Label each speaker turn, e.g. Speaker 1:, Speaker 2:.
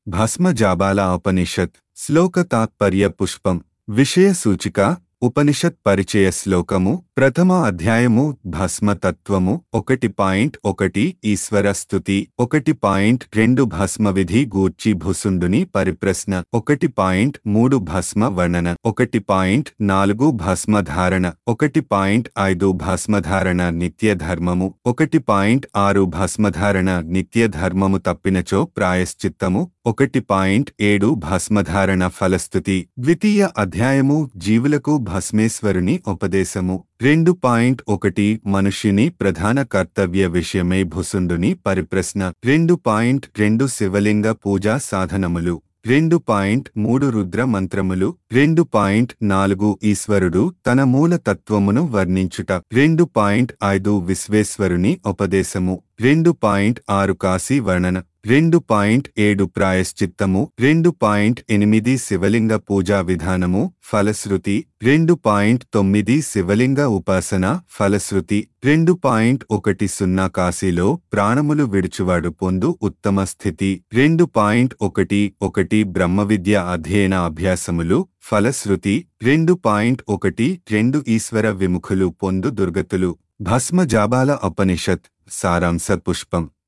Speaker 1: భస్మజాబాల ఉపనిషత్ శ్లోక తాత్పర్య పుష్పం విషయ సూచిక ఉపనిషత్ పరిచయ శ్లోకము ప్రథమ అధ్యాయము భస్మతత్వము ఒకటి పాయింట్ ఒకటి ఈశ్వర స్థుతి ఒకటి పాయింట్ రెండు భస్మ విధి గూర్చి భుసుండుని పరిప్రశ్న ఒకటి పాయింట్ మూడు భస్మ వర్ణన ఒకటి పాయింట్ నాలుగు భస్మధారణ ఒకటి పాయింట్ ఐదు భస్మధారణ నిత్య ధర్మము ఒకటి పాయింట్ ఆరు భస్మధారణ నిత్య ధర్మము తప్పినచో ప్రాయశ్చిత్తము ఒకటి పాయింట్ ఏడు భస్మధారణ ఫలస్థుతి ద్వితీయ అధ్యాయము జీవులకు భస్మేశ్వరుని ఉపదేశము రెండు పాయింట్ ఒకటి మనుష్యుని ప్రధాన కర్తవ్య విషయమై భుసుండుని పరిప్రశ్న రెండు పాయింట్ రెండు శివలింగ పూజా సాధనములు రెండు పాయింట్ మూడు రుద్ర మంత్రములు రెండు పాయింట్ నాలుగు ఈశ్వరుడు తన మూల తత్వమును వర్ణించుట రెండు పాయింట్ ఐదు విశ్వేశ్వరుని ఉపదేశము రెండు పాయింట్ ఆరు కాశీ వర్ణన రెండు పాయింట్ ఏడు ప్రాయశ్చిత్తము రెండు పాయింట్ ఎనిమిది శివలింగ పూజా విధానము ఫలశ్రుతి రెండు పాయింట్ తొమ్మిది శివలింగ ఉపాసన ఫలశ్రుతి రెండు పాయింట్ ఒకటి సున్నా కాశీలో ప్రాణములు విడుచువాడు పొందు ఉత్తమ స్థితి రెండు పాయింట్ ఒకటి ఒకటి బ్రహ్మ విద్య అధ్యయన అభ్యాసములు ఫలశ్రుతి రెండు పాయింట్ ఒకటి రెండు ఈశ్వర విముఖులు పొందు దుర్గతులు భస్మజాబాల ఉపనిషత్ సారాంశ పుష్పం